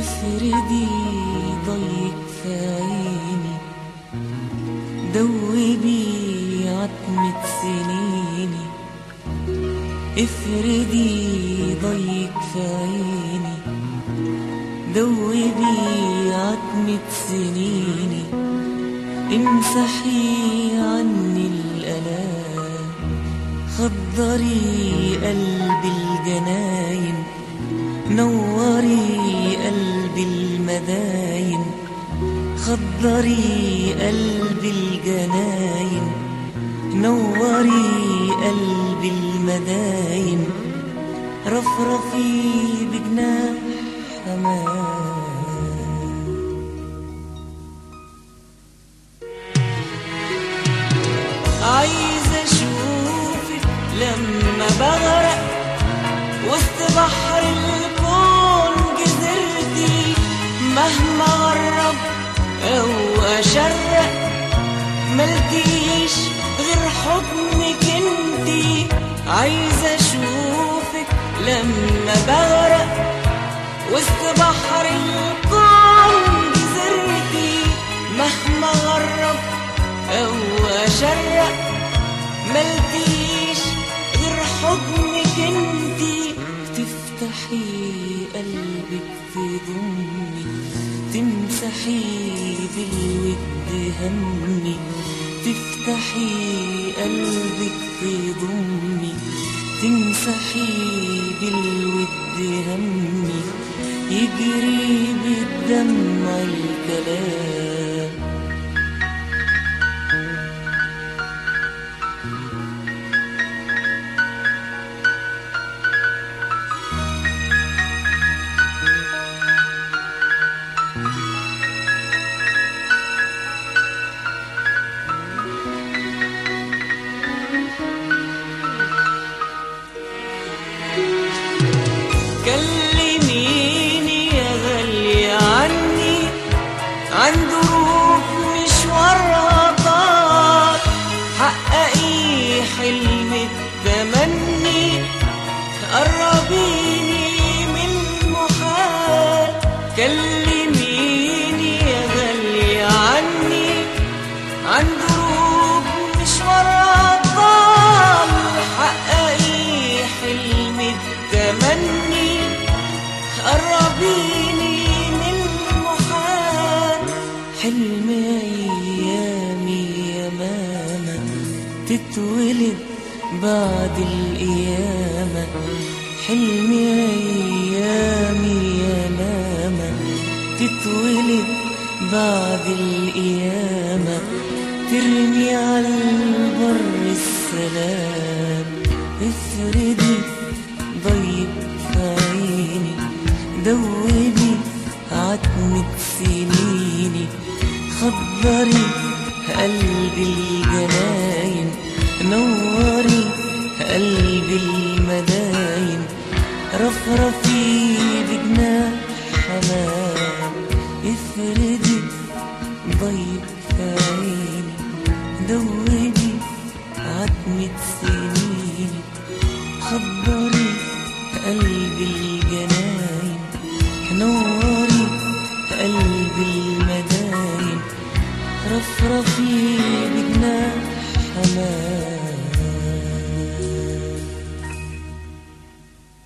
افردي ضيق في عيني دوبي عتمة سنيني افردي ضيق في عيني دوبي عتمة سنيني امسحي عني الألام خضري قلبي الجناين نوري قلبي المداين خضري قلبي الجناين نوري قلبي المداين رفرفي بجناح حمام عايز اشوفك لما بغرق وسط بحر الكون جزرتي مهما غرب او اشرق ملكيش غير حضنك انتي عايز اشوفك لما بغرق وسط بحر الكون جزرتي مهما غرب او اشرق ملكيش غير حضنك انتي تفتحي قلبك تضمي تمسحي بالود همي تفتحي قلبك تضمي تمسحي بالود همي يجري بالدمع الكلام كلميني يا غالية عني عن ظروف مشوارها طال حققي حلم التمني قربيني من المحال كلميني يا غالية عني عن ظروف مشوارها طال حققي حلم التمني قربيني من المحال حلم أيامي يا ماما تتولد بعد القيامة حلم أيامي يا ماما تتولد بعد القيامة ترمي على البر السلام افردي ضيق في عيني دوبي عتمة سنيني خضري قلبي الجناين نوري قلبي المداين رفرفي بجناح حمام افردي ضيق في عيني دوبي عتمة سنيني خضري قلبي الجناين نوري قلبي المداين رفرفي بجناح حمام